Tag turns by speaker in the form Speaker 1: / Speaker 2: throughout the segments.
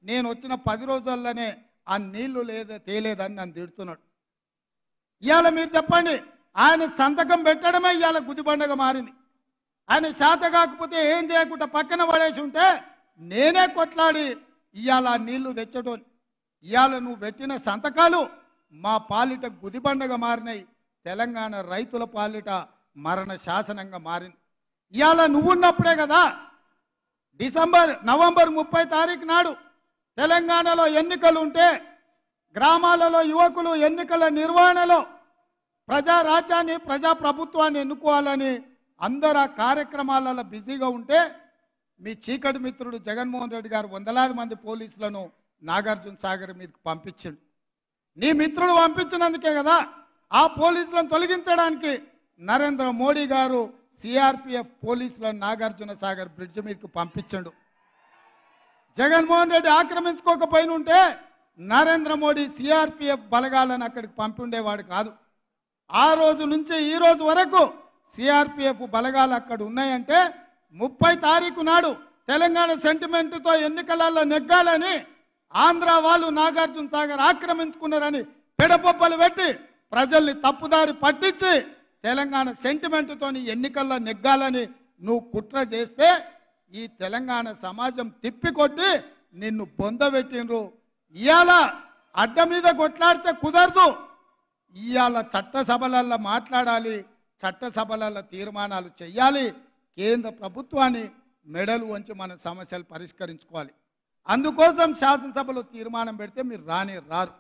Speaker 1: నేను వచ్చిన పది రోజుల్లోనే ఆ నీళ్లు లేదా తేలేదని నన్ను తిడుతున్నాడు ఇవాళ మీరు చెప్పండి ఆయన సంతకం పెట్టడమే ఇవాళ గుదిబండగా మారింది ఆయన శాత కాకపోతే ఏం చేయకుండా పక్కన పడేసి ఉంటే నేనే కొట్లాడి ఇవాళ ఆ నీళ్లు తెచ్చటోని ఇవాళ నువ్వు పెట్టిన సంతకాలు మా పాలిట గుదిబండగా మారినాయి తెలంగాణ రైతుల పాలిట మరణ శాసనంగా మారింది ఇవాళ నువ్వున్నప్పుడే కదా డిసెంబర్ నవంబర్ ముప్పై తారీఖు నాడు తెలంగాణలో ఎన్నికలు ఉంటే గ్రామాలలో యువకులు ఎన్నికల నిర్వహణలో ప్రజా రాజ్యాన్ని ప్రజా ప్రభుత్వాన్ని ఎన్నుకోవాలని అందరు ఆ కార్యక్రమాలలో బిజీగా ఉంటే మీ చీకటి మిత్రుడు జగన్మోహన్ రెడ్డి గారు వందలాది మంది పోలీసులను నాగార్జున సాగర్ మీదకి పంపించిండు నీ మిత్రుడు పంపించినందుకే కదా ఆ పోలీసులను తొలగించడానికి నరేంద్ర మోడీ గారు సిఆర్పిఎఫ్ పోలీసులను నాగార్జున సాగర్ బ్రిడ్జ్ మీదకి పంపించండు జగన్మోహన్ రెడ్డి ఆక్రమించుకోకపోయిన ఉంటే నరేంద్ర మోడీ సిఆర్పిఎఫ్ బలగాలను అక్కడికి పంపిండేవాడు కాదు ఆ రోజు నుంచి ఈ రోజు వరకు సిఆర్పిఎఫ్ బలగాలు అక్కడ ఉన్నాయంటే ముప్పై తారీఖు నాడు తెలంగాణ సెంటిమెంట్తో ఎన్నికలలో నెగ్గాలని ఆంధ్ర వాళ్ళు నాగార్జున సాగర్ ఆక్రమించుకున్నారని పెడపొబ్బలు పెట్టి ప్రజల్ని తప్పుదారి పట్టించి తెలంగాణ సెంటిమెంట్తోని ఎన్నికల్లో నెగ్గాలని నువ్వు కుట్ర చేస్తే ఈ తెలంగాణ సమాజం తిప్పికొట్టి నిన్ను బొందబెట్టిండ్రు ఇవాళ అడ్డ మీద కొట్లాడితే కుదరదు ఇవాళ చట్టసభలల్లో మాట్లాడాలి చట్టసభలలో తీర్మానాలు చేయాలి కేంద్ర ప్రభుత్వాన్ని మెడలు వంచి మన సమస్యలు పరిష్కరించుకోవాలి అందుకోసం శాసనసభలో తీర్మానం పెడితే మీరు రాని రారు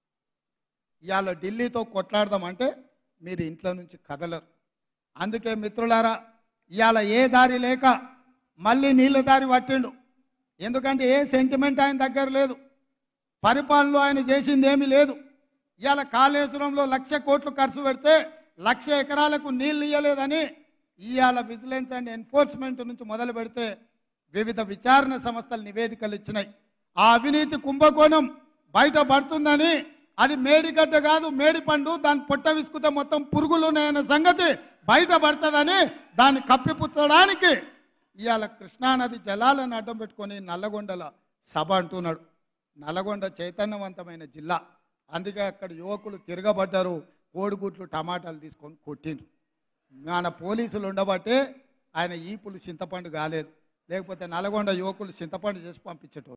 Speaker 1: ఇవాళ ఢిల్లీతో కొట్లాడదామంటే మీరు ఇంట్లో నుంచి కదలరు అందుకే మిత్రులారా ఇవాళ ఏ దారి లేక మళ్ళీ నీళ్ళ దారి పట్టిండు ఎందుకంటే ఏ సెంటిమెంట్ ఆయన దగ్గర లేదు పరిపాలనలో ఆయన చేసింది ఏమీ లేదు ఇవాళ కాళేశ్వరంలో లక్ష కోట్లు ఖర్చు పెడితే లక్ష ఎకరాలకు నీళ్లు ఇయ్యలేదని ఇవాళ విజిలెన్స్ అండ్ ఎన్ఫోర్స్మెంట్ నుంచి మొదలు పెడితే వివిధ విచారణ సంస్థలు నివేదికలు ఇచ్చినాయి ఆ అవినీతి కుంభకోణం బయట పడుతుందని అది మేడిగడ్డ కాదు మేడి పండు దాన్ని పొట్ట విసుకుతే మొత్తం పురుగులు ఉన్నాయన్న సంగతి బయట పడుతుందని దాన్ని కప్పిపుచ్చడానికి ఇవాళ కృష్ణానది జలాలను అడ్డం పెట్టుకొని నల్లగొండల సభ అంటున్నాడు నల్లగొండ చైతన్యవంతమైన జిల్లా అందుకే అక్కడ యువకులు తిరగబడ్డారు కోడిగుడ్లు టమాటాలు తీసుకొని కొట్టిండ్రు మన పోలీసులు ఉండబట్టే ఆయన ఈపులు చింతపండు కాలేదు లేకపోతే నల్గొండ యువకులు చింతపండు చేసి పంపించేటోళ్ళు